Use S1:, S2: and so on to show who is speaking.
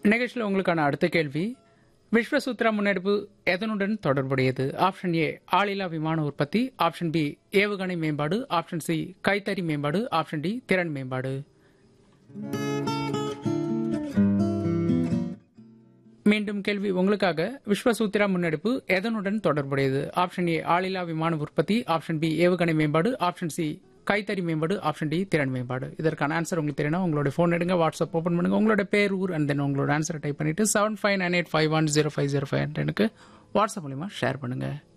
S1: நிகழ்ச்சியில் உங்களுக்கான அடுத்த கேள்வி விஸ்வசூத்ரா முன்னெடுப்பு எதனுடன் தொடர்புடையது ஆப்ஷன் ஏ ஆளில்லா விமான உற்பத்தி ஆப்ஷன் பி ஏவுகணை மேம்பாடு ஆப்ஷன் சி கைத்தறி மேம்பாடு ஆப்ஷன் டி திறன் மேம்பாடு மீண்டும் கேள்வி உங்களுக்காக விஸ்வசூத்ரா முன்னெடுப்பு எதனுடன் தொடர்புடையது ஆப்ஷன் ஏ ஆளில்லா விமான உற்பத்தி ஆப்ஷன் பி ஏவுகணை மேம்பாடு ஆப்ஷன் சி கைத்தறி மேம்பாடு ஆப்ஷன் டி திறன் மேம்பாடு இதற்கான ஆன்சர் உங்களுக்கு தெரியணும் உங்களோட ஃபோன் எடுங்க வாட்ஸ்அப் ஓப்பன் பண்ணுங்க உங்களோட பேர் ஊர் அண்ட் தென் உங்களோட ஆன்சரை டைப் பண்ணிட்டு seven five nine eight five one zero five zero five எனக்கு வாட்ஸ்அப் மூலியமா ஷேர் பண்ணுங்க